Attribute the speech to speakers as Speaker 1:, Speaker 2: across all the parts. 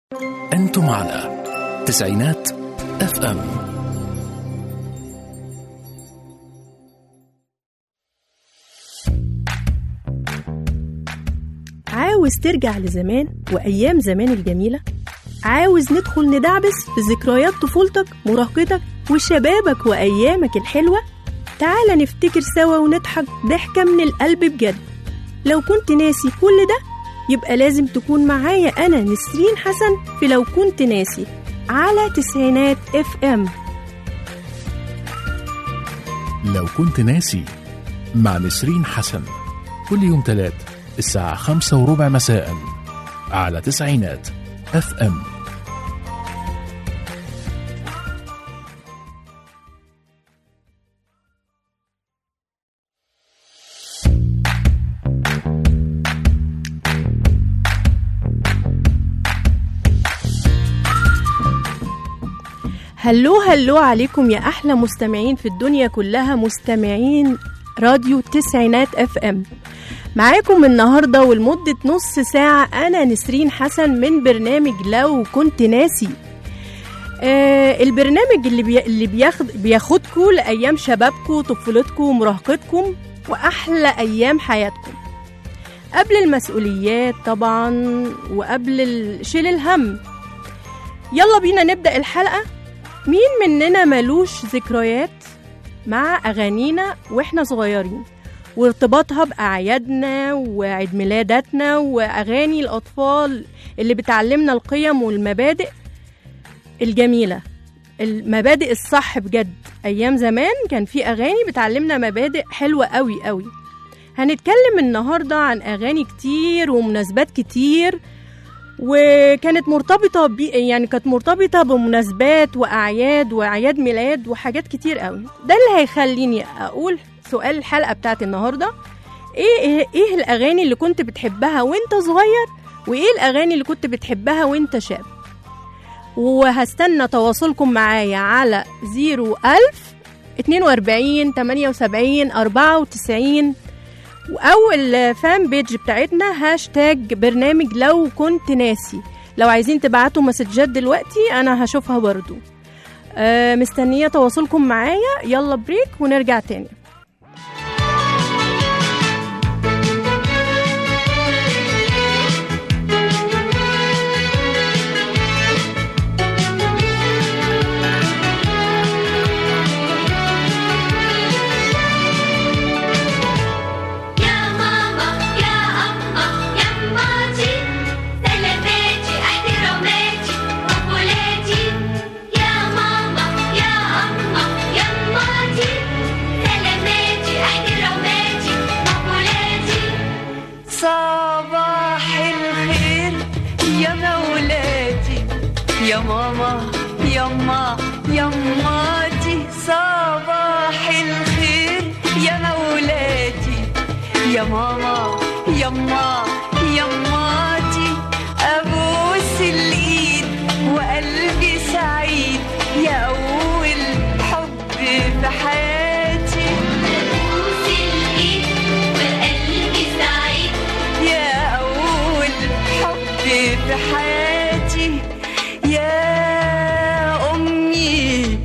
Speaker 1: أنتم على تسعينات اف ام
Speaker 2: عاوز ترجع لزمان وأيام زمان الجميلة؟ عاوز ندخل ندعبس في ذكريات طفولتك مراهقتك وشبابك وأيامك الحلوة؟ تعال نفتكر سوا ونضحك ضحكة من القلب بجد لو كنت ناسي كل ده يبقى لازم تكون معايا أنا نسرين حسن في لو كنت ناسي على تسعينات اف ام
Speaker 1: لو كنت ناسي مع نسرين حسن كل يوم تلات الساعة خمسة وربع مساء على تسعينات اف ام
Speaker 2: هلو هلو عليكم يا أحلى مستمعين في الدنيا كلها مستمعين راديو تسعينات اف ام معاكم النهاردة ولمدة نص ساعة أنا نسرين حسن من برنامج لو كنت ناسي آه البرنامج اللي بي... اللي بياخد بياخدكم لأيام شبابكم طفولتكم ومراهقتكم وأحلى أيام حياتكم قبل المسؤوليات طبعا وقبل ال- شيل الهم يلا بينا نبدأ الحلقة مين مننا ملوش ذكريات مع أغانينا وإحنا صغيرين وارتباطها بأعيادنا وعيد ميلاداتنا وأغاني الأطفال اللي بتعلمنا القيم والمبادئ الجميلة المبادئ الصح بجد أيام زمان كان في أغاني بتعلمنا مبادئ حلوة قوي قوي هنتكلم النهاردة عن أغاني كتير ومناسبات كتير وكانت مرتبطة ب يعني كانت مرتبطة بمناسبات وأعياد وأعياد ميلاد وحاجات كتير قوي ده اللي هيخليني أقول سؤال الحلقة بتاعت النهاردة إيه, إيه, إيه الأغاني اللي كنت بتحبها وإنت صغير وإيه الأغاني اللي كنت بتحبها وإنت شاب وهستنى تواصلكم معايا على 01000 42 78 94 او الفان بيج بتاعتنا هاشتاج برنامج لو كنت ناسي لو عايزين تبعتوا مسجات دلوقتي انا هشوفها برضو آه مستنيه تواصلكم معايا يلا بريك ونرجع تاني
Speaker 3: يا ماما يا أما يا أماتي سلاماتي احتراماتي مقولاتي يا ماما يا أما يا أماتي سلاماتي احتراماتي مقولاتي
Speaker 4: صباح الخير يا مولاتي يا ماما يما يماتي صباح الخير يا مولاتي يا ماما يما يماتي ابوس الايد وقلبي سعيد يا اول حب في حياتي
Speaker 3: بوس الإيد وقلبي سعيد
Speaker 4: يا أول حب في حياتي يا أمي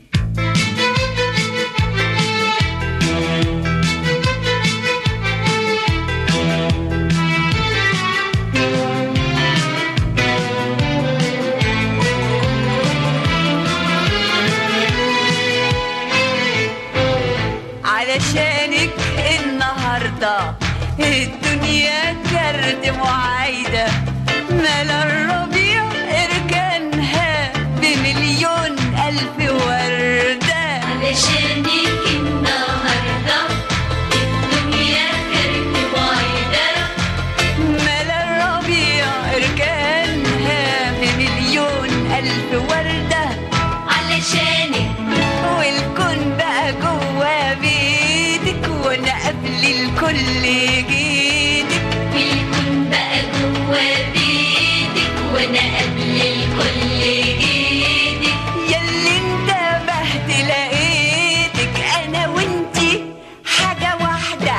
Speaker 4: علشانك النهارده الدنيا كرد معايدة ملا الربيع اركانها بمليون ألف وردة
Speaker 3: علشانك النهاردة الدنيا كانت بعيدة
Speaker 4: ملا الربيع اركانها بمليون ألف وردة
Speaker 3: علشانك
Speaker 4: والكون بقى جوا بيتك وانا قبل الكل جيتك
Speaker 3: والكون بقى جوا بيتك وانا قبل الكل جيتك
Speaker 4: ياللي انتبهت لقيتك انا وانتي حاجة واحدة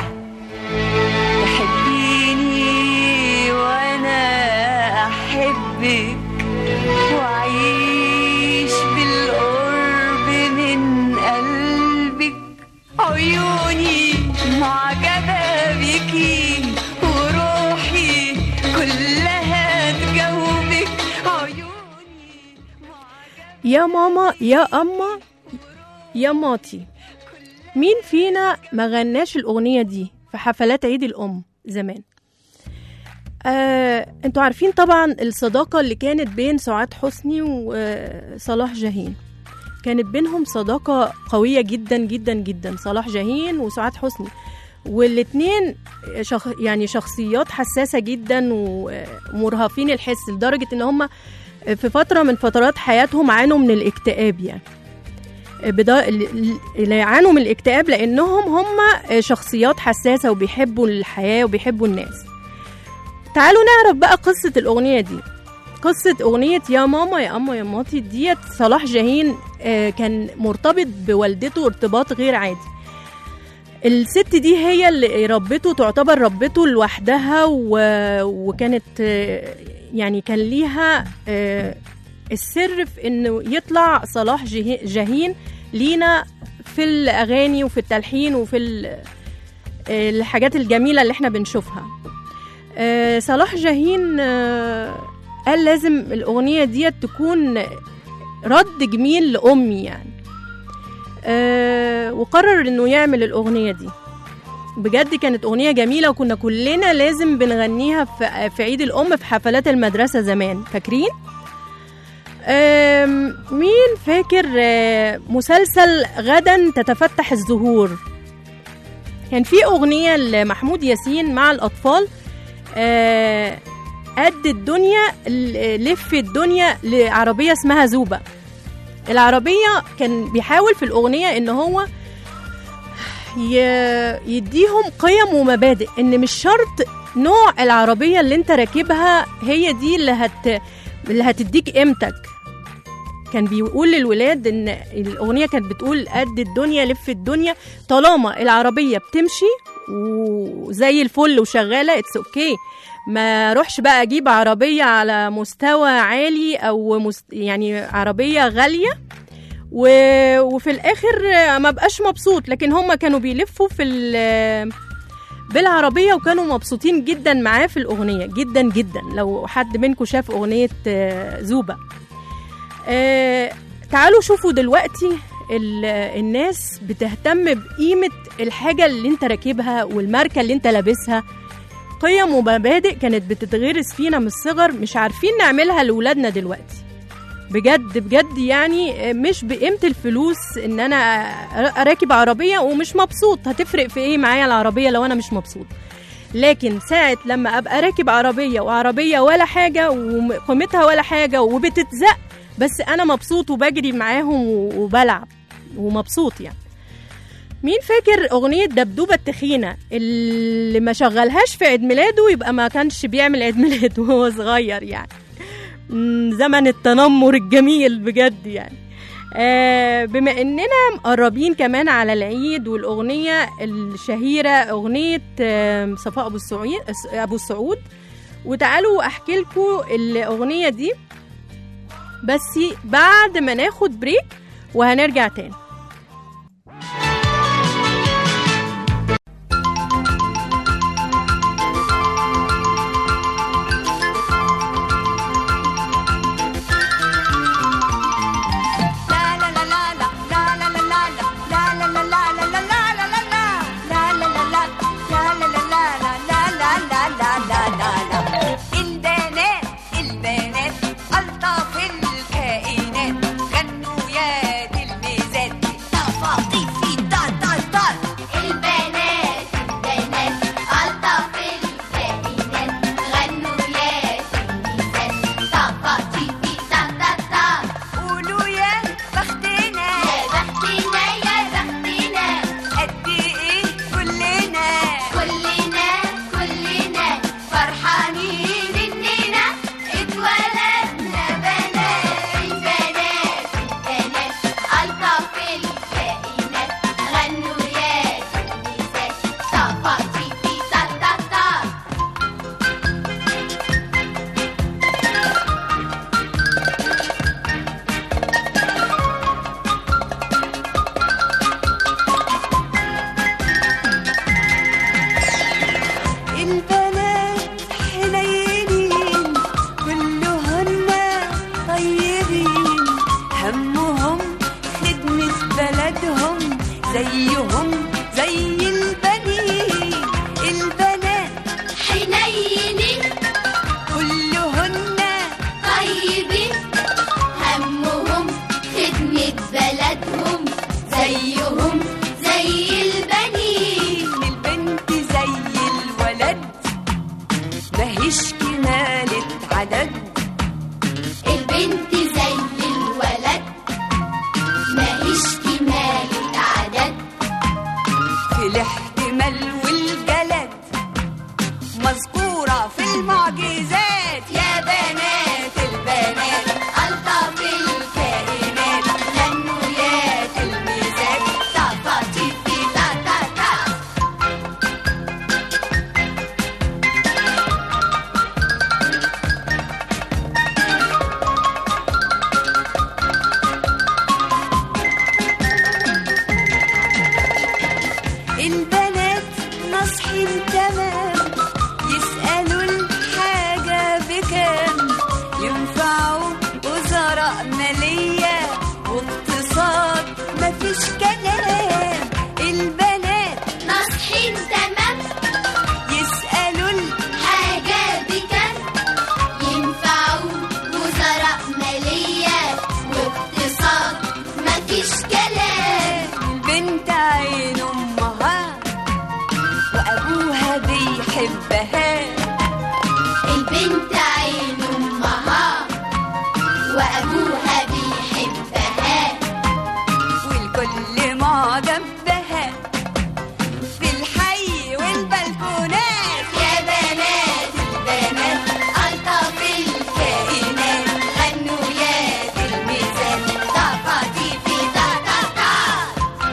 Speaker 4: تحبيني وانا احبك وعيش بالقرب من قلبك عيوني معجبة بيكي وروحي كلها تجاوبك عيوني
Speaker 2: يا ماما يا أما يا ماتي مين فينا ما غناش الأغنية دي في حفلات عيد الأم زمان آه، انتوا عارفين طبعا الصداقة اللي كانت بين سعاد حسني وصلاح جاهين كانت بينهم صداقة قوية جدا جدا جدا صلاح جاهين وسعاد حسني والاتنين شخ يعني شخصيات حساسة جدا ومرهفين الحس لدرجة ان هم في فترة من فترات حياتهم عانوا من الاكتئاب يعني بدا... اللي يعانوا من الاكتئاب لانهم هم شخصيات حساسة وبيحبوا الحياة وبيحبوا الناس تعالوا نعرف بقى قصة الأغنية دي قصة أغنية يا ماما يا أما يا ماتي ديت صلاح جاهين آه، كان مرتبط بوالدته ارتباط غير عادي الست دي هي اللي ربته تعتبر ربته لوحدها و... وكانت آه، يعني كان ليها آه، السر في انه يطلع صلاح جه- جاهين لينا في الاغاني وفي التلحين وفي ال- الحاجات الجميله اللي احنا بنشوفها آه، صلاح جاهين آه، قال لازم الأغنية دي تكون رد جميل لأمي يعني آه، وقرر إنه يعمل الأغنية دي بجد كانت أغنية جميلة وكنا كلنا لازم بنغنيها في في عيد الأم في حفلات المدرسة زمان فاكرين؟ آم، مين فاكر آه، مسلسل غدا تتفتح الزهور كان في أغنية لمحمود ياسين مع الأطفال آه، قد الدنيا ل- لف الدنيا لعربية اسمها زوبة العربية كان بيحاول في الأغنية إن هو ي- يديهم قيم ومبادئ إن مش شرط نوع العربية اللي انت راكبها هي دي اللي هت اللي هتديك قيمتك كان بيقول للولاد ان الاغنيه كانت بتقول قد الدنيا لف الدنيا طالما العربيه بتمشي وزي الفل وشغاله اتس اوكي ما اروحش بقى اجيب عربيه على مستوى عالي او مست... يعني عربيه غاليه و... وفي الاخر ما بقاش مبسوط لكن هم كانوا بيلفوا في ال... بالعربيه وكانوا مبسوطين جدا معاه في الاغنيه جدا جدا لو حد منكم شاف اغنيه آه، زوبه آه، تعالوا شوفوا دلوقتي ال- الناس بتهتم بقيمة الحاجة اللي انت راكبها والماركة اللي انت لابسها قيم ومبادئ كانت بتتغرس فينا من الصغر مش عارفين نعملها لولادنا دلوقتي بجد بجد يعني مش بقيمة الفلوس ان انا اراكب عربية ومش مبسوط هتفرق في ايه معايا العربية لو انا مش مبسوط لكن ساعة لما ابقى راكب عربية وعربية ولا حاجة وقيمتها ولا حاجة وبتتزق بس انا مبسوط وبجري معاهم و- وبلعب ومبسوط يعني مين فاكر اغنيه دبدوبه التخينه اللي ما شغلهاش في عيد ميلاده يبقى ما كانش بيعمل عيد ميلاد وهو صغير يعني مم، زمن التنمر الجميل بجد يعني آه بما اننا مقربين كمان على العيد والاغنيه الشهيره اغنيه آه صفاء ابو السعود ابو السعود وتعالوا احكي لكم الاغنيه دي بس بعد ما ناخد بريك وهنرجع تاني
Speaker 4: البنات البنات ألطف الكائنات غنوا يا تلميذات زيهم زي البنين البنات
Speaker 3: حنينين
Speaker 4: كلهن
Speaker 3: طيبين همهم خدمة بلدهم زيهم زي البنين
Speaker 4: البنت زي الولد ماهيش كمالة عدد
Speaker 3: البنت زي الولد ماهيش كمالة عدد
Speaker 4: في الاحتمال والجلد مذكورة في المعجزات يا بنات البنات
Speaker 3: ألطف الكائنات غنوا يا تلميذات طفاتي في تا تا تا
Speaker 4: البنات ناصحين تمام يسألوا الحاجة بكام ينفعوا وزراء مالية واقتصاد مفيش كلام البنات
Speaker 3: ناصحين تمام
Speaker 4: يسألوا
Speaker 3: حاجة بكم ينفعوا وزراء مالية واقتصاد مفيش كلام
Speaker 4: البنت عين أمها وأبوها بيحبها
Speaker 3: البنت عين أمها وأبوها بيحبها
Speaker 4: والكل معجب بها في الحي والبلكونات
Speaker 3: يا بنات البنات ألطف الكائنات غنوا يا تلميذات طفاتي في تا تا تا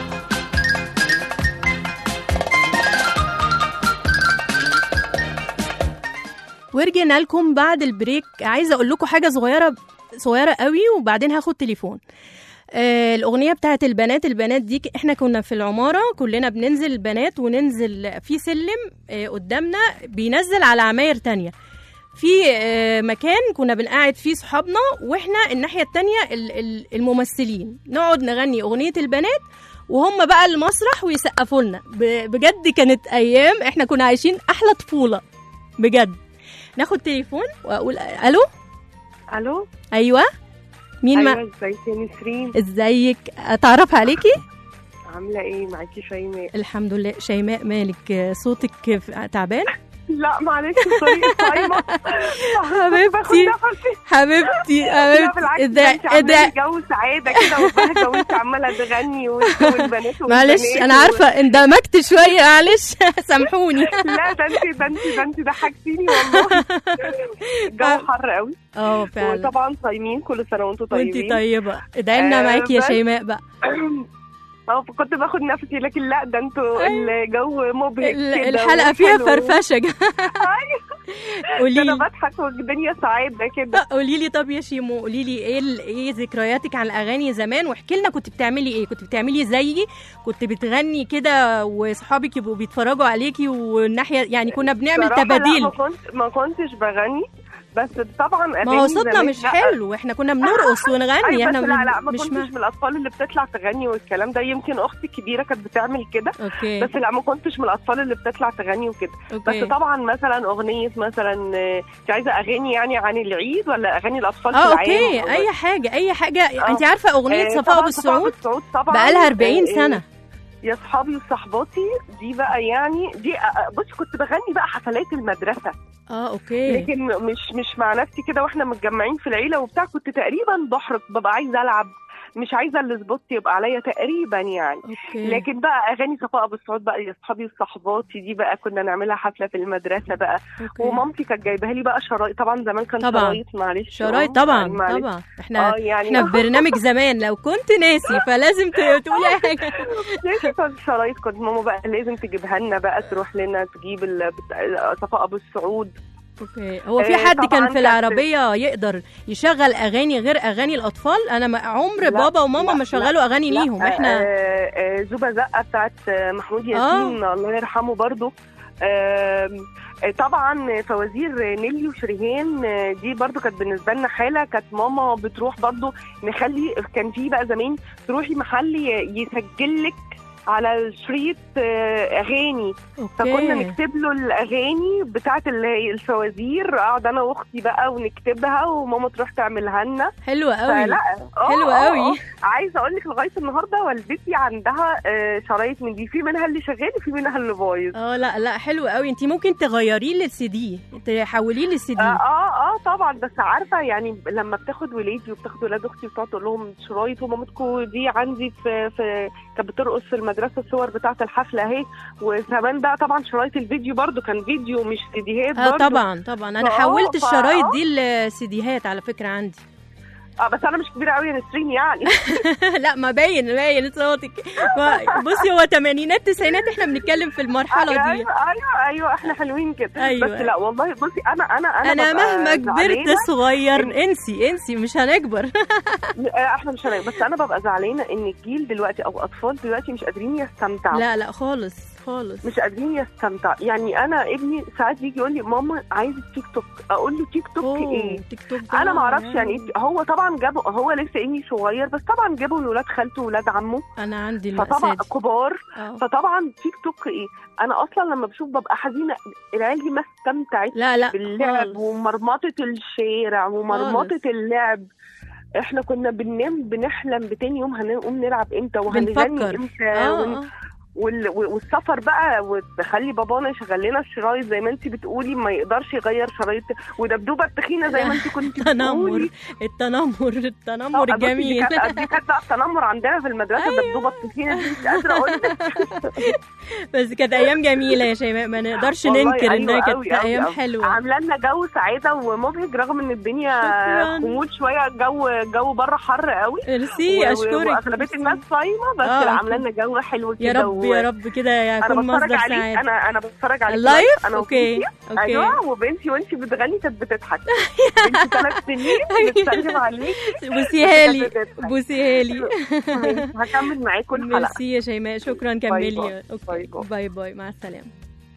Speaker 2: ورجعنا لكم بعد البريك عايزه اقول لكم حاجه صغيره صغيره قوي وبعدين هاخد تليفون آه الاغنيه بتاعت البنات البنات دي ك- احنا كنا في العماره كلنا بننزل البنات وننزل في سلم آه قدامنا بينزل على عماير تانية في آه مكان كنا بنقعد فيه صحابنا واحنا الناحيه التانية ال- ال- الممثلين نقعد نغني اغنيه البنات وهم بقى المسرح ويسقفوا لنا ب- بجد كانت ايام احنا كنا عايشين احلى طفوله بجد ناخد تليفون واقول الو
Speaker 5: الو
Speaker 2: ايوه مين
Speaker 5: ايوه
Speaker 2: ما
Speaker 5: ازيك يا نسرين
Speaker 2: ازيك اتعرف عليكي
Speaker 5: عامله ايه معاكي شيماء
Speaker 2: الحمد لله شيماء مالك صوتك تعبان
Speaker 5: لا معلش طريقه صايمه
Speaker 2: حبيبتي.
Speaker 5: باخد نفسي
Speaker 2: حبيبتي
Speaker 5: لا
Speaker 2: حبيبتي
Speaker 5: بالعكس
Speaker 2: إيه
Speaker 5: ده
Speaker 2: ده
Speaker 5: انت
Speaker 2: إيه ده
Speaker 5: عامله جو سعاده كده وبهجه وانت عماله تغني وانت والبنات
Speaker 2: معلش
Speaker 5: والبنات
Speaker 2: انا
Speaker 5: و-
Speaker 2: عارفه اندمجت شويه معلش سامحوني
Speaker 5: لا ده انت ده انت ده انت ضحكتيني والله الجو حر قوي
Speaker 2: اه فعلا
Speaker 5: وطبعا صايمين كل سنه وانتم طيبين
Speaker 2: وانتي طيبه ادعي لنا
Speaker 5: آه،
Speaker 2: معاكي يا
Speaker 5: بس.
Speaker 2: شيماء بقى
Speaker 5: اه كنت باخد نفسي لكن لا ده انتوا الجو مبهج
Speaker 2: ال-
Speaker 5: كده
Speaker 2: الحلقه فيها
Speaker 5: وحلو.
Speaker 2: فرفشه
Speaker 5: ده
Speaker 2: قولي
Speaker 5: انا
Speaker 2: لي
Speaker 5: بضحك والدنيا سعاده كده
Speaker 2: قولي لي طب يا شيمو قولي لي ايه ال- ايه ذكرياتك عن الاغاني زمان واحكي لنا كنت بتعملي ايه كنت بتعملي زيي كنت بتغني كده واصحابك يبقوا بيتفرجوا عليكي والناحيه يعني كنا بنعمل
Speaker 5: صراحة
Speaker 2: تباديل
Speaker 5: لا ما كنت ما كنتش بغني بس طبعا
Speaker 2: ما
Speaker 5: اغاني
Speaker 2: هو صوتنا
Speaker 5: زمان
Speaker 2: مش
Speaker 5: لا.
Speaker 2: حلو احنا كنا بنرقص ونغني
Speaker 5: أيوة
Speaker 2: احنا
Speaker 5: بس لا لا ما
Speaker 2: مش
Speaker 5: كنتش
Speaker 2: ما...
Speaker 5: من الاطفال اللي بتطلع تغني والكلام ده يمكن اختي الكبيره كانت بتعمل كده
Speaker 2: اوكي
Speaker 5: بس لا ما كنتش من الاطفال اللي بتطلع تغني وكده بس
Speaker 2: اوكي
Speaker 5: طبعا مثلا اغنيه مثلا آه، انت عايزه اغاني يعني عن العيد ولا اغاني الاطفال في
Speaker 2: اه
Speaker 5: العام
Speaker 2: اوكي اي حاجه اي حاجه
Speaker 5: آه.
Speaker 2: انت عارفه اغنيه
Speaker 5: آه،
Speaker 2: صفاء
Speaker 5: طبعاً
Speaker 2: ابو السعود
Speaker 5: بالسعود طبعا
Speaker 2: بقالها 40
Speaker 5: آه،
Speaker 2: سنه
Speaker 5: يا صحابي وصحباتي دي بقى يعني دي آه، بص كنت بغني بقى حفلات المدرسه
Speaker 2: اه اوكي
Speaker 5: لكن مش مش مع نفسي كده واحنا متجمعين في العيله وبتاع كنت تقريبا بحرق ببقى عايزه العب مش عايزه السبوت يبقى عليا تقريبا يعني
Speaker 2: اوكي
Speaker 5: لكن بقى اغاني صفاء ابو السعود بقى يا اصحابي وصحباتي دي بقى كنا نعملها حفله في المدرسه بقى
Speaker 2: اوكي
Speaker 5: ومامتي كانت جايباها لي بقى شرايط طبعا زمان كان
Speaker 2: طبعاً.
Speaker 5: شرايط معلش
Speaker 2: شرايط
Speaker 5: آه،
Speaker 2: طبعا
Speaker 5: يعني معلش.
Speaker 2: طبعا احنا
Speaker 5: اه يعني
Speaker 2: احنا في برنامج زمان لو كنت ناسي فلازم ت- تقولي اي حاجه
Speaker 5: ليش كنت شرايط كنت ماما بقى لازم تجيبها لنا بقى تروح لنا تجيب ال- بتاع- صفاء ابو السعود
Speaker 2: اوكي هو في
Speaker 5: آه،
Speaker 2: حد كان
Speaker 5: طبعاً
Speaker 2: في
Speaker 5: كانت-
Speaker 2: العربيه يقدر يشغل اغاني غير اغاني الاطفال انا ما عمر
Speaker 5: لا،
Speaker 2: بابا وماما
Speaker 5: لا،
Speaker 2: ما شغلوا اغاني
Speaker 5: لا،
Speaker 2: ليهم احنا
Speaker 5: آه، آه، زوبا زقه بتاعت آه، محمود ياسين الله يرحمه برضو آم، آه، طبعا فوازير نيلي وشريهان آه، دي برضو كانت بالنسبه لنا حاله كانت ماما بتروح برضو نخلي كان في بقى زمان تروحي محل ي- يسجل لك على الشريط آه، اغاني فكنا
Speaker 2: اوكي
Speaker 5: نكتب له الاغاني بتاعه اللي هي الفوازير اقعد انا واختي بقى ونكتبها وماما تروح تعملها لنا
Speaker 2: حلوة قوي
Speaker 5: فلا آه،
Speaker 2: حلوة
Speaker 5: آه،
Speaker 2: قوي.
Speaker 5: آه. عايزه اقول لك لغايه النهارده والدتي عندها آه، شرايط من دي في منها اللي شغال وفي منها اللي بايظ
Speaker 2: اه لا لا حلو قوي انت ممكن تغيريه للسي دي تحوليه للسي
Speaker 5: اه
Speaker 2: دي
Speaker 5: اه اه طبعا بس عارفه يعني لما بتاخد ولادي وبتاخد ولاد اختي وتقعد تقول لهم شرايط ومامتكم دي عندي في في كانت بترقص في المدرسه الصور بتاعه الحفله اهي وكمان بقى طبعا شرايط الفيديو برضو كان فيديو مش سيديهات
Speaker 2: اه
Speaker 5: برضو
Speaker 2: طبعا طبعا انا
Speaker 5: آه،
Speaker 2: حولت
Speaker 5: فا-
Speaker 2: الشرايط
Speaker 5: آه.
Speaker 2: دي لسيديهات على فكرة عندي
Speaker 5: اه بس انا مش كبيره قوي يا نسرين يعني
Speaker 2: لا ما باين باين صوتك ما- بصي هو تمانينات تسعينات احنا بنتكلم في المرحلة دي
Speaker 5: ايوه ايوه ايوه احنا حلوين كده
Speaker 2: أيوة.
Speaker 5: بس لا والله بصي انا انا انا
Speaker 2: انا
Speaker 5: ببقى
Speaker 2: مهما كبرت
Speaker 5: زعلانة.
Speaker 2: صغير انسي انسي مش هنكبر
Speaker 5: آه، احنا مش هنعمل بس انا ببقى زعلانه ان الجيل دلوقتي او اطفال دلوقتي مش قادرين يستمتعوا
Speaker 2: لا لا خالص خالص
Speaker 5: مش قادرين يستمتع يعني انا ابني ساعات يجي يقول لي ماما عايز التيك توك اقول له تيك توك
Speaker 2: أوه،
Speaker 5: ايه
Speaker 2: تيك توك ده
Speaker 5: انا ما اعرفش يعني ايه هو طبعا جابه هو لسه ابني صغير بس طبعا جابه لولاد خالته وولاد عمه
Speaker 2: انا عندي
Speaker 5: فطبعا
Speaker 2: المأساة دي.
Speaker 5: كبار
Speaker 2: اه
Speaker 5: فطبعا تيك توك ايه انا اصلا لما بشوف ببقى حزينه العيال دي ما استمتعت
Speaker 2: لا لا
Speaker 5: باللعب
Speaker 2: خالص.
Speaker 5: ومرمطه الشارع ومرمطه اللعب احنا كنا بننام بنحلم بتاني يوم هنقوم نلعب امتى وهنغني
Speaker 2: بنفكر
Speaker 5: امتى
Speaker 2: اه
Speaker 5: ون-
Speaker 2: اه
Speaker 5: وال- والسفر بقى وتخلي بابانا يشغل لنا الشرايط زي ما انت بتقولي ما يقدرش يغير شرايط ودبدوبه التخينه زي ما انت كنت
Speaker 2: تنمر
Speaker 5: بتقولي
Speaker 2: التنمر التنمر
Speaker 5: آه، بصي دي
Speaker 2: الجميل
Speaker 5: كانت- دي كانت بقى التنمر عندنا في المدرسه الدبدوبه التخينه دي مش قادره اقول لك
Speaker 2: بس كانت ايام جميله يا شيماء ما نقدرش
Speaker 5: والله
Speaker 2: ننكر
Speaker 5: أيوة
Speaker 2: انها كانت
Speaker 5: أوي أوي
Speaker 2: ايام
Speaker 5: أوي.
Speaker 2: حلوه
Speaker 5: عامله لنا جو سعاده ومبهج رغم ان الدنيا
Speaker 2: شكراً.
Speaker 5: خمود شويه الجو الجو بره حر قوي
Speaker 2: ميرسي
Speaker 5: و- و-
Speaker 2: اشكرك
Speaker 5: واغلبيه
Speaker 2: ميرسي.
Speaker 5: الناس صايمه بس
Speaker 2: آه،
Speaker 5: لا، عامله لنا جو حلو كده
Speaker 2: يا رب
Speaker 5: و-
Speaker 2: يا رب كده
Speaker 5: انا
Speaker 2: يكون
Speaker 5: بتفرج
Speaker 2: مصدر
Speaker 5: عليك
Speaker 2: سعاده
Speaker 5: انا انا بتفرج عليك
Speaker 2: اللايف
Speaker 5: انا
Speaker 2: اوكي
Speaker 5: وبنتي.
Speaker 2: اوكي
Speaker 5: ايوه وبنتي وانت بتغني كانت بتضحك بنتي ثلاث سنين بتسلم عليك
Speaker 2: بوسيها لي
Speaker 5: كانت بتضحك.
Speaker 2: بوسيها لي
Speaker 5: ماشي، هكمل معاكم الحلقه
Speaker 2: ميرسي يا شيماء شكرا
Speaker 5: باي
Speaker 2: كملي
Speaker 5: باي.
Speaker 2: اوكي
Speaker 5: باي باي.
Speaker 2: باي باي مع السلامه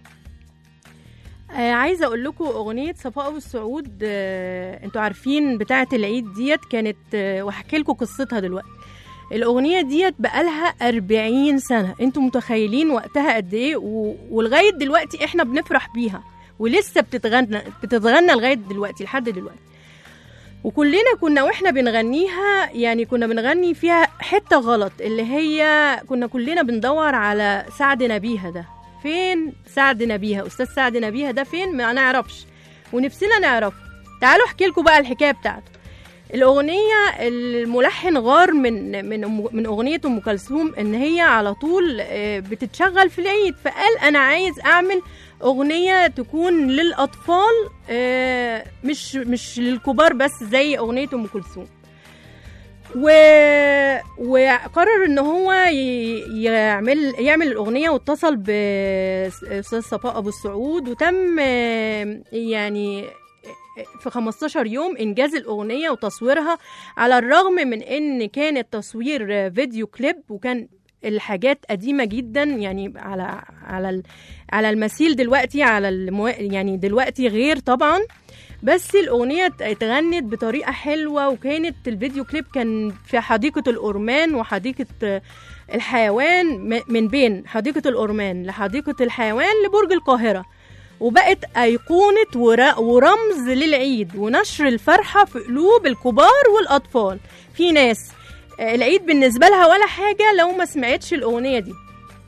Speaker 2: آه عايزه اقول لكم اغنيه صفاء ابو السعود آه انتوا عارفين بتاعه العيد ديت كانت آه وهحكي لكم قصتها دلوقتي الاغنيه ديت بقالها 40 سنه انتوا متخيلين وقتها قد ايه و... ولغايه دلوقتي احنا بنفرح بيها ولسه بتتغنى بتتغنى لغايه دلوقتي لحد دلوقتي وكلنا كنا واحنا بنغنيها يعني كنا بنغني فيها حته غلط اللي هي كنا كلنا بندور على سعد نبيها ده فين سعد نبيها استاذ سعد نبيها ده فين ما نعرفش ونفسنا نعرفه تعالوا احكي لكم بقى الحكايه بتاعته الاغنيه الملحن غار من من أم- من اغنيه ام كلثوم ان هي على طول آه، بتتشغل في العيد فقال انا عايز اعمل اغنيه تكون للاطفال آه، مش مش للكبار بس زي اغنيه ام كلثوم و... وقرر ان هو ي... يعمل يعمل الاغنيه واتصل باستاذ صفاء ابو السعود وتم آه، يعني في 15 يوم انجاز الاغنيه وتصويرها على الرغم من ان كان التصوير فيديو كليب وكان الحاجات قديمه جدا يعني على على ال- على المثيل دلوقتي على المو... يعني دلوقتي غير طبعا بس الأغنية اتغنت بطريقة حلوة وكانت الفيديو كليب كان في حديقة الأورمان وحديقة آه، الحيوان م- من بين حديقة الأورمان لحديقة الحيوان لبرج القاهرة وبقت أيقونة ور- ورمز للعيد ونشر الفرحة في قلوب الكبار والأطفال في ناس آه، العيد بالنسبة لها ولا حاجة لو ما سمعتش الأغنية دي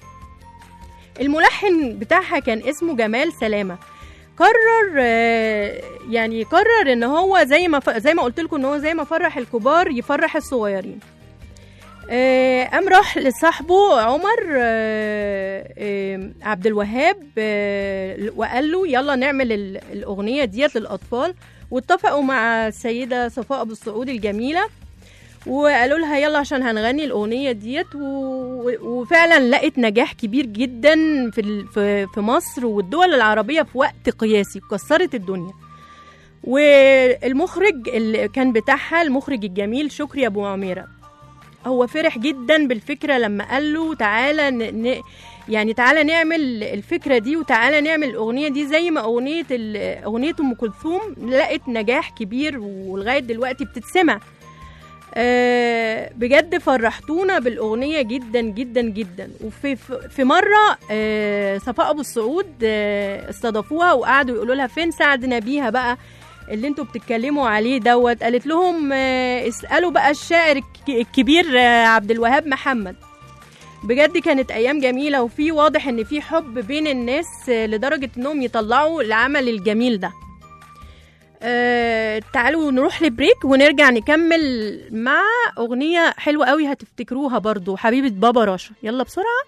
Speaker 2: الملحن بتاعها كان اسمه جمال سلامة قرر آه، يعني قرر ان هو زي ما ف... زي ما قلت لكم ان هو زي ما فرح الكبار يفرح الصغيرين آه، قام راح لصاحبه عمر آه، آه، عبد الوهاب آه، وقال له يلا نعمل ال- الاغنيه ديت للاطفال واتفقوا مع السيده صفاء ابو السعود الجميله وقالوا لها يلا عشان هنغني الاغنيه ديت و... وفعلا لقت نجاح كبير جدا في ال... في في مصر والدول العربيه في وقت قياسي كسرت الدنيا والمخرج اللي كان بتاعها المخرج الجميل شكري ابو عميره هو فرح جدا بالفكره لما قال له تعالى ن... ن... يعني تعالى نعمل الفكره دي وتعالى نعمل الاغنيه دي زي ما اغنيه ال... اغنيه ام كلثوم لقت نجاح كبير ولغايه دلوقتي بتتسمع آه، بجد فرحتونا بالاغنيه جدا جدا جدا وفي في مره آه، صفاء ابو السعود آه، استضافوها وقعدوا يقولوا لها فين سعد نبيها بقى اللي انتوا بتتكلموا عليه دوت قالت لهم آه، اسالوا بقى الشاعر الك- الكبير آه، عبد الوهاب محمد بجد كانت ايام جميله وفي واضح ان في حب بين الناس آه، لدرجه انهم يطلعوا العمل الجميل ده آه تعالوا نروح لبريك ونرجع نكمل مع اغنيه حلوه قوي هتفتكروها برضو حبيبه بابا راشا يلا بسرعه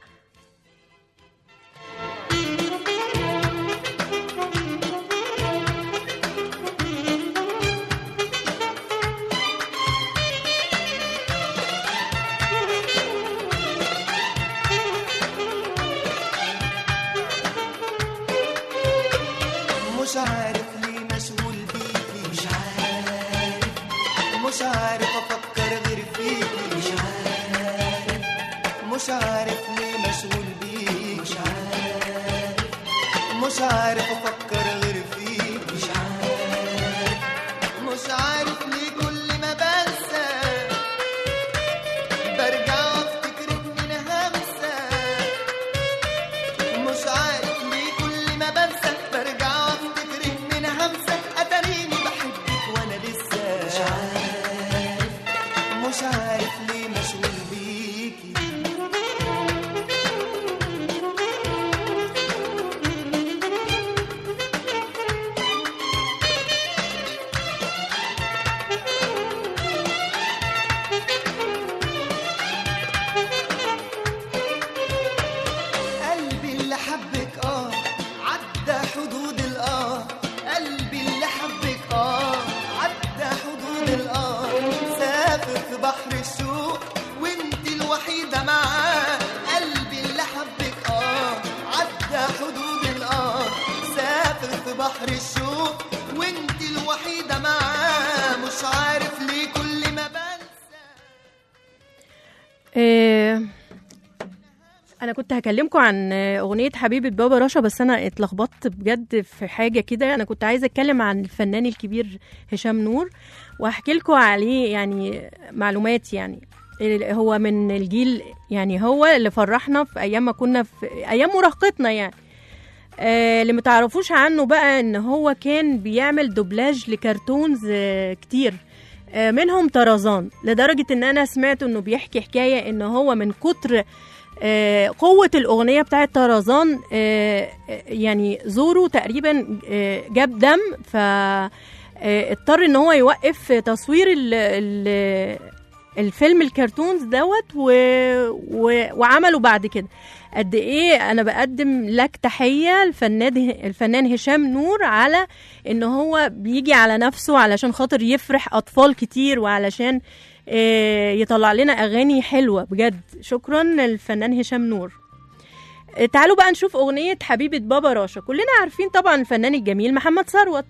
Speaker 6: مش عارف ليه مشغول بيكي مش عارف مش عارف افكر غير فيكي مش عارف مش عارف ليه مشغول بيكي مش عارف مش عارف افكر غير فيكي مش عارف مش عارف ليه كل ما بنسى برجع افتكرك من همسه مش عارف ليه كل ما بنسى برجع افتكرك من همسة اتاريني بحبك وانا لسه مش عارف مش عارف ليه مشغول بيكي قلبي اللي حبك اه عدى حدود الاه قلبي اللي حبك اه عدى حدود الاه سافر في بحر الشوق وانت الوحيده معاه قلبي اللي حبك اه عدى حدود الاه سافر في بحر الشوق وانت الوحيده معاه مش عارف ليه كل ما بنسى
Speaker 2: آه، انا كنت هكلمكم عن آه، اغنيه حبيبه بابا رشا بس انا اتلخبطت بجد في حاجه كده انا كنت عايزه اتكلم عن الفنان الكبير هشام نور واحكي لكم عليه يعني معلومات يعني ال- هو من الجيل يعني هو اللي فرحنا في ايام ما كنا في ايام مراهقتنا يعني آه، اللي متعرفوش عنه بقى ان هو كان بيعمل دوبلاج لكرتونز آه، كتير آه، منهم طرزان لدرجة ان انا سمعت انه بيحكي حكاية ان هو من كتر آه، قوة الأغنية بتاعت طرزان آه، آه، يعني زوره تقريبا آه، جاب دم ف آه، اضطر ان هو يوقف تصوير ال ال الفيلم الكرتونز دوت و... و... وعمله بعد كده قد ايه انا بقدم لك تحيه الفنان الفنان هشام نور على ان هو بيجي على نفسه علشان خاطر يفرح اطفال كتير وعلشان آه، يطلع لنا اغاني حلوه بجد شكرا للفنان هشام نور آه، تعالوا بقى نشوف اغنيه حبيبه بابا راشا كلنا عارفين طبعا الفنان الجميل محمد ثروت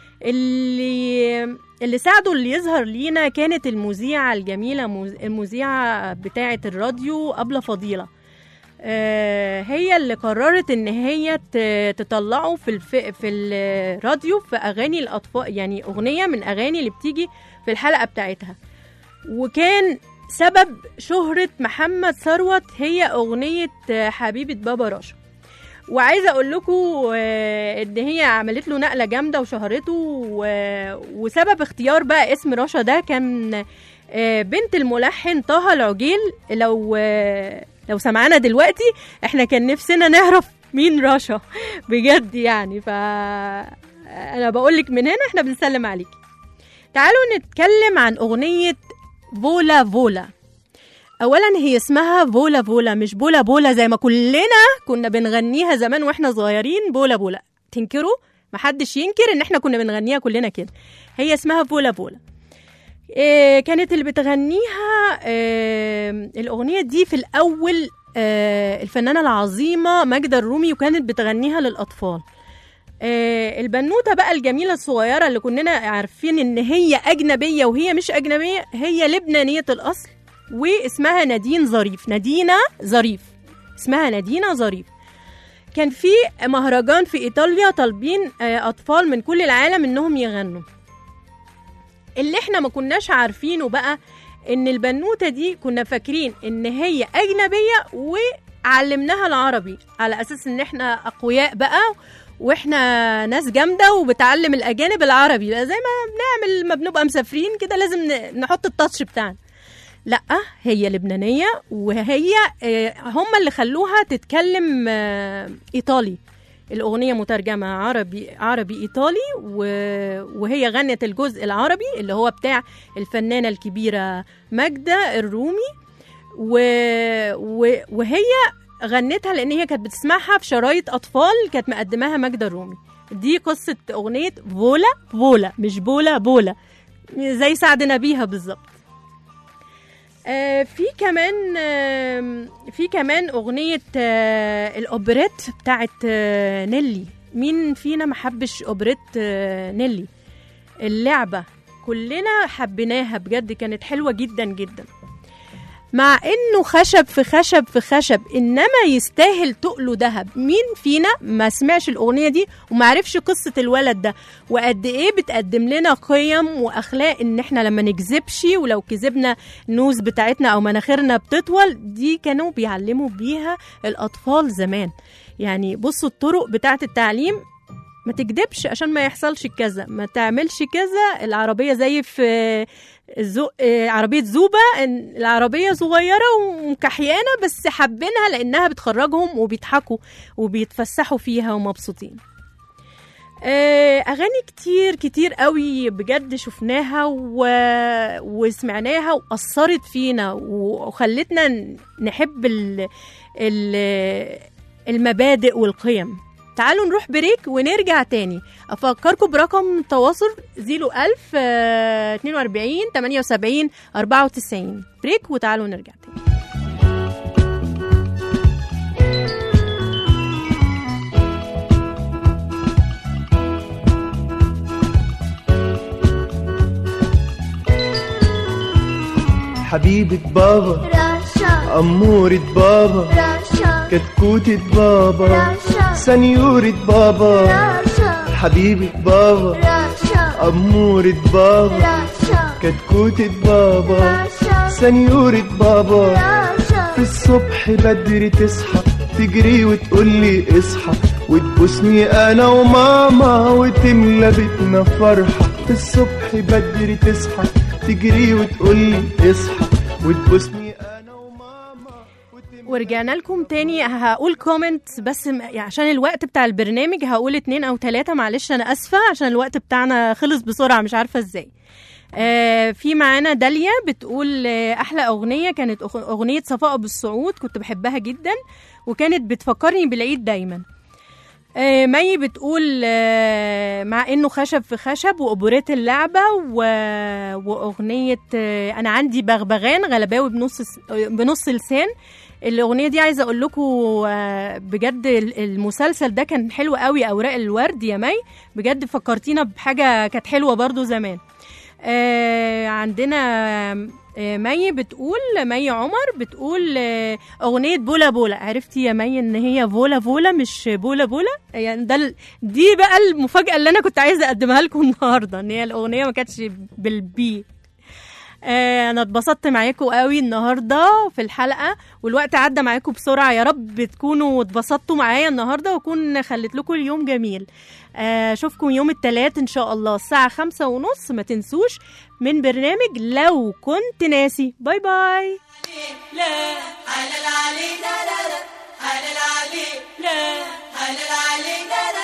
Speaker 2: اللي اللي ساعده اللي يظهر لينا كانت المذيعه الجميله مز- المذيعه بتاعه الراديو أبلة فضيله آه، هي اللي قررت ان هي ت- تطلعه في الف... في الراديو في اغاني الاطفال يعني اغنيه من اغاني اللي بتيجي في الحلقه بتاعتها وكان سبب شهرة محمد ثروت هي أغنية آه، حبيبة بابا راشا وعايزة أقول لكم آه، إن هي عملت له نقلة جامدة وشهرته و- وسبب اختيار بقى اسم راشا ده كان آه، بنت الملحن طه العجيل لو آه، لو سمعنا دلوقتي احنا كان نفسنا نعرف مين راشا بجد يعني ف انا بقول لك من هنا احنا بنسلم عليكي تعالوا نتكلم عن اغنيه فولا فولا اولا هي اسمها فولا فولا مش بولا بولا زي ما كلنا كنا بنغنيها زمان واحنا صغيرين بولا بولا تنكروا محدش ينكر ان احنا كنا بنغنيها كلنا كده هي اسمها فولا فولا إيه كانت اللي بتغنيها إيه الاغنيه دي في الاول إيه الفنانه العظيمه ماجدة الرومي وكانت بتغنيها للاطفال آه، البنوته بقى الجميله الصغيره اللي كلنا عارفين ان هي اجنبيه وهي مش اجنبيه هي لبنانيه الاصل واسمها نادين ظريف نادينا ظريف اسمها نادينا ظريف كان في مهرجان في ايطاليا طالبين آه، اطفال من كل العالم انهم يغنوا اللي احنا ما كناش عارفينه بقى ان البنوته دي كنا فاكرين ان هي اجنبيه وعلمناها العربي على اساس ان احنا اقوياء بقى واحنا ناس جامده وبتعلم الاجانب العربي بقى زي ما بنعمل ما بنبقى مسافرين كده لازم ن- نحط التاتش بتاعنا لا هي لبنانيه وهي آه، هم اللي خلوها تتكلم آه، ايطالي الاغنيه مترجمه عربي عربي ايطالي و- وهي غنت الجزء العربي اللي هو بتاع الفنانه الكبيره ماجده الرومي و... و... وهي غنتها لان هي كانت بتسمعها في شرايط اطفال كانت مقدماها ماجده الرومي دي قصه اغنيه فولا فولا مش بولا بولا زي سعد نبيها بالظبط آه، في كمان آم، في كمان أغنية آه، الأوبريت بتاعت آه، نيلي مين فينا ما حبش أوبريت آه، نيلي اللعبة كلنا حبيناها بجد كانت حلوة جدا جدا مع انه خشب في خشب في خشب انما يستاهل تقله ذهب مين فينا ما سمعش الاغنيه دي وما عرفش قصه الولد ده وقد ايه بتقدم لنا قيم واخلاق ان احنا لما نكذبش ولو كذبنا النوز بتاعتنا او مناخيرنا بتطول دي كانوا بيعلموا بيها الاطفال زمان يعني بصوا الطرق بتاعه التعليم ما تكدبش عشان ما يحصلش كذا ما تعملش كذا العربية زي في زو... آه، عربية زوبة إن العربية صغيرة ومكحيانة بس حابينها لأنها بتخرجهم وبيضحكوا وبيتفسحوا فيها ومبسوطين آه، أغاني كتير كتير قوي بجد شفناها و... وسمعناها وأثرت فينا وخلتنا ن- نحب ال... ال... المبادئ والقيم تعالوا نروح بريك ونرجع تاني افكركم برقم تواصل 01000 آه، 42 78 94 بريك وتعالوا نرجع تاني
Speaker 6: حبيبة بابا
Speaker 3: رشا
Speaker 6: أمورة بابا
Speaker 3: رشا
Speaker 6: كتكوتة بابا
Speaker 3: رشا
Speaker 6: سنيورة بابا
Speaker 3: رشا
Speaker 6: حبيبة بابا
Speaker 3: رشا
Speaker 6: أمورة بابا
Speaker 3: رشا
Speaker 6: كتكوتة بابا
Speaker 3: رشا
Speaker 6: سنيورة بابا
Speaker 3: رشا
Speaker 6: في الصبح بدري تصحى تجري وتقولي اصحى وتبوسني انا وماما وتملى بيتنا فرحة في الصبح بدري تصحى تجري وتقولي اصحى وتبوسني انا وماما وتملى
Speaker 2: ورجعنا لكم تاني هقول كومنت بس م- يعني عشان الوقت بتاع البرنامج هقول اتنين او تلاتة معلش انا اسفة عشان الوقت بتاعنا خلص بسرعة مش عارفة ازاي آه في معانا داليا بتقول آه احلى اغنيه كانت أغ- اغنيه صفاء ابو السعود كنت بحبها جدا وكانت بتفكرني بالعيد دايما آه مي بتقول آه مع انه خشب في خشب واوبريت اللعبه و... واغنيه آه انا عندي بغبغان غلباوي بنص س- بنص لسان الاغنيه دي عايزه اقول لكم آه، بجد ال- المسلسل ده كان حلو قوي اوراق الورد يا مي بجد فكرتينا بحاجه كانت حلوه برضو زمان آه عندنا آه مي بتقول مي عمر بتقول آه اغنيه بولا بولا عرفتي يا مي ان هي فولا فولا مش بولا بولا يعني ده ال- دي بقى المفاجاه اللي انا كنت عايزه اقدمها لكم النهارده ان هي الاغنيه ما كانتش بالبي آه، انا اتبسطت معاكم قوي النهارده في الحلقه والوقت عدى معاكم بسرعه يا رب تكونوا اتبسطتوا معايا النهارده واكون خليت لكم اليوم جميل آه، اشوفكم يوم الثلاث ان شاء الله الساعه خمسة ونص ما تنسوش من برنامج لو كنت ناسي باي باي
Speaker 4: لا حلال عليك لا لا لا حلال عليك لا حلال عليك لا لا